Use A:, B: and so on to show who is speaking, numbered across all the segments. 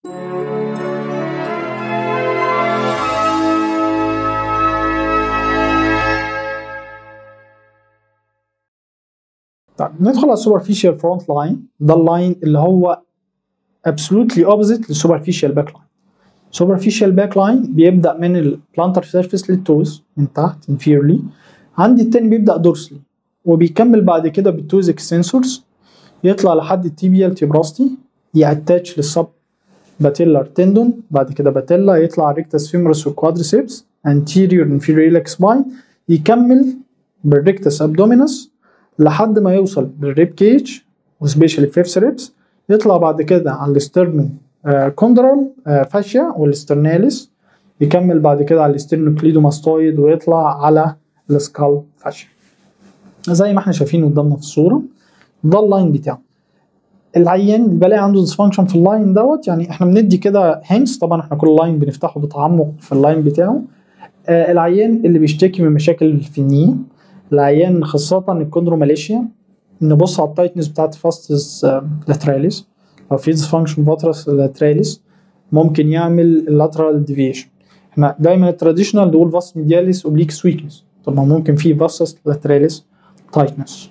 A: طيب ندخل على السوبرفيشال فرونت لاين ده اللاين اللي هو absolutely opposite للسوبرفيشال باك لاين سوبرفيشال باك لاين بيبدا من البلانتر سيرفيس للتوز من تحت inferiorly عندي التاني بيبدا دورسلي وبيكمل بعد كده بالتوز اكستنسورز يطلع لحد التيبيال تيبراستي ياتاتش للسب باتيلر تندون بعد كده باتيلا يطلع ريكتس فيمورس والكوادريسيبس anterior inferior iliac spine يكمل بالريكتس ابدومينس لحد ما يوصل للريب كيج وسبيشالي فيفث ريبس يطلع بعد كده على الاسترنو كوندرال فاشيا والاسترناليس يكمل بعد كده على الاسترنوكليدوماستويد ويطلع على السكال فاشيا زي ما احنا شايفين قدامنا في الصوره ده اللاين بتاعه العيان اللي بلاقي عنده ديسفانكشن في اللاين دوت يعني احنا بندي كده هنس طبعا احنا كل لاين بنفتحه بتعمق في اللاين بتاعه آه العيان اللي بيشتكي من مشاكل في النيه العيان خاصة الكوندروماليشيا نبص على التايتنس بتاعت فاستس لاتراليس لو في ديسفانكشن فاترس لاتراليس ممكن يعمل اللاترال ديفيشن احنا دايما التراديشنال نقول فاست ميدياليس اوبليكس ويكنس طب ما ممكن في فاستس لاتراليس تايتنس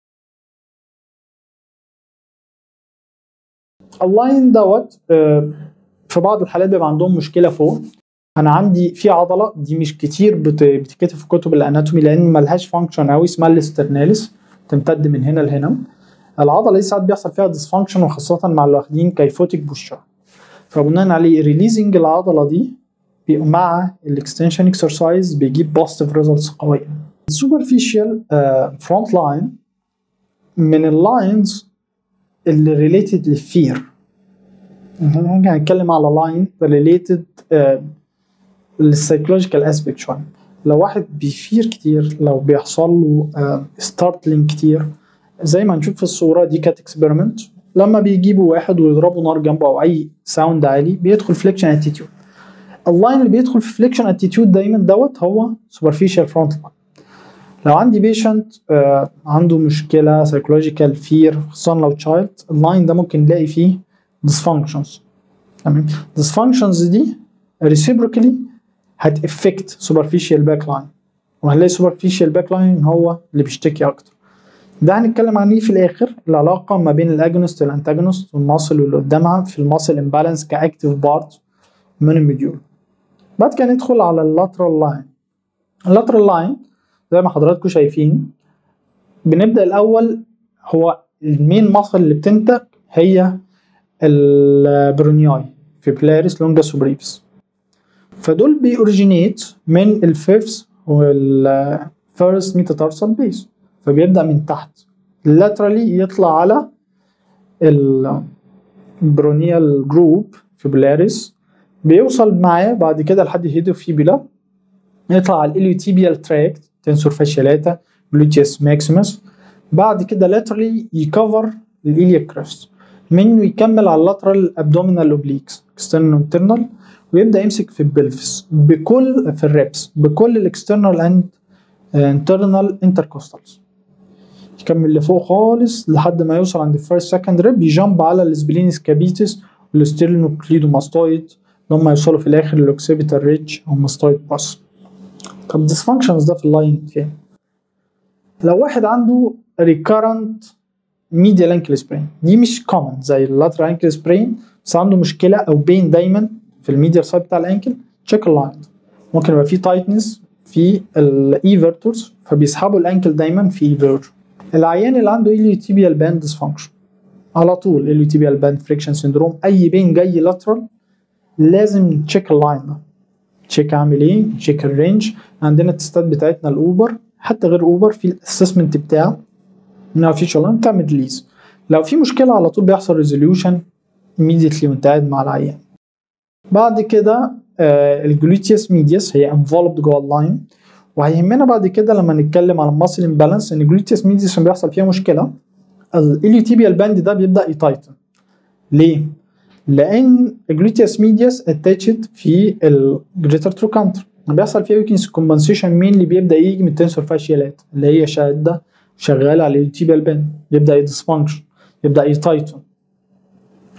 A: اللاين دوت في بعض الحالات بيبقى عندهم مشكله فوق انا عندي في عضله دي مش كتير بتتكتب في كتب الاناتومي لان ملهاش فانكشن قوي اسمها الاسترناليس تمتد من هنا لهنا العضله دي ساعات بيحصل فيها ديسفانكشن وخاصه مع اللي واخدين كيفوتيك بوستشر فبناء عليه ريليزنج العضله دي مع الاكستنشن اكسرسايز بيجيب بوزيتيف ريزلتس قويه السوبرفيشال فرونت لاين من اللاينز اللي ريليتد للفير هنتكلم على لاين ريليتد للسايكولوجيكال اسبيكت شويه لو واحد بيفير كتير لو بيحصل له ستارتلينج كتير زي ما هنشوف في الصوره دي كانت اكسبيرمنت لما بيجيبوا واحد ويضربوا نار جنبه او اي ساوند عالي بيدخل فليكشن اتيتيود اللاين اللي بيدخل في فليكشن اتيتيود دايما دوت هو سوبرفيشال فرونت لاين لو عندي بيشنت آه عنده مشكله سايكولوجيكال فير خصوصا لو تشايلد اللاين ده ممكن نلاقي فيه ديسفانكشنز تمام ديسفانكشنز دي ريسيبروكلي هتافكت سوبرفيشال باك لاين وهنلاقي سوبرفيشال باك لاين هو اللي بيشتكي اكتر ده هنتكلم عن ايه في الاخر العلاقه ما بين الاجونست والانتاجونست والماسل واللي قدامها في الماسل امبالانس كاكتيف بارت من المديول بعد كده ندخل على اللاترال لاين اللاترال لاين زي ما حضراتكم شايفين بنبدا الاول هو المين ماسل اللي بتنتج هي البرونياي في بلاريس لونجاس وبريفس فدول بيوريجينيت من الفيفث والفيرست ميتاتارسال بيس فبيبدا من تحت لاترالي يطلع على البرونيال جروب في بلاريس بيوصل معاه بعد كده لحد هيدو فيبولا يطلع على الاليوتيبيال تراكت تنسور فاشيالاتا جلوتيوس ماكسيمس بعد كده لاترالي يكفر الاليا كريست منه يكمل على اللاترال ابدومينال اوبليكس اكسترنال انترنال ويبدا يمسك في البلفس بكل في الريبس بكل الاكسترنال اند انترنال انتركوستالز يكمل لفوق خالص لحد ما يوصل عند الفيرست سكند ريب يجامب على السبلينس كابيتس والستيرنوكليدوماستويد لما يوصلوا في الاخر للاوكسيبيتال ريدج او ماستويد باس طب الديسفانكشنز ده في اللاين فين؟ لو واحد عنده ريكارنت ميديال انكل سبرين دي مش كومن زي اللاترال انكل سبرين بس عنده مشكله او بين دايما في الميديال سايد بتاع الانكل تشيك اللاين ممكن يبقى في تايتنس في الايفرتورز فبيسحبوا الانكل دايما في ايفرتور العيان اللي عنده اليوتيبيال باند ديسفانكشن على طول اليوتيبيال باند فريكشن سيندروم اي بين جاي لاترال لازم تشيك اللاين ده تشيك اعمل ايه تشيك الرينج عندنا التستات بتاعتنا الاوبر حتى غير اوبر في الاسسمنت بتاعه انها في شغلانه بتعمل ريليز لو في مشكله على طول بيحصل ريزوليوشن immediately وانت قاعد مع العيان بعد كده آه الجلوتيوس ميديوس هي انفولبد جوه اللاين وهيهمنا بعد كده لما نتكلم على الماسل امبالانس ان الجلوتيوس ميديوس بيحصل فيها مشكله الاليوتيبيال باند ده بيبدا يتايتن ليه؟ لان الجلوتيوس ميديوس اتاتشد في الجريتر تروكانتر بيحصل فيها ويكنس كومبنسيشن مين اللي بيبدا يجي من التنسور فاشيالات اللي هي شاده شغاله على الاليوتيبيال باند يبدا يديسفانكشن يبدا يتايتن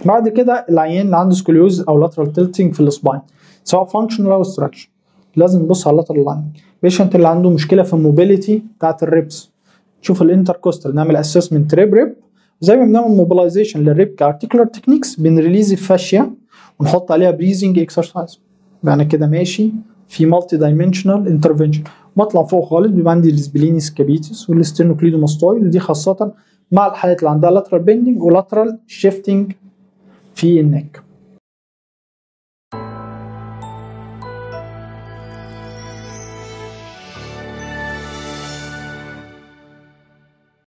A: بعد كده العيان اللي عنده سكوليوز او لاترال تلتنج في السباين سواء فانكشنال او ستراكشر لازم نبص على اللاترال لاين بيشنت اللي عنده مشكله في الموبيليتي بتاعت الريبس نشوف الانتركوستال نعمل اسسمنت ريب ريب زي ما بنعمل موبيلايزيشن للريب كارتيكولار تكنيكس بنريليز الفاشيا ونحط عليها بريزنج اكسرسايز يعني كده ماشي في مالتي دايمنشنال انترفنشن بطلع فوق خالص بيبقى عندي السبلينيس كابيتس والستيرنوكليدوماستويد ودي خاصه مع الحالات اللي عندها لاترال بيندنج ولاترال شيفتنج في النك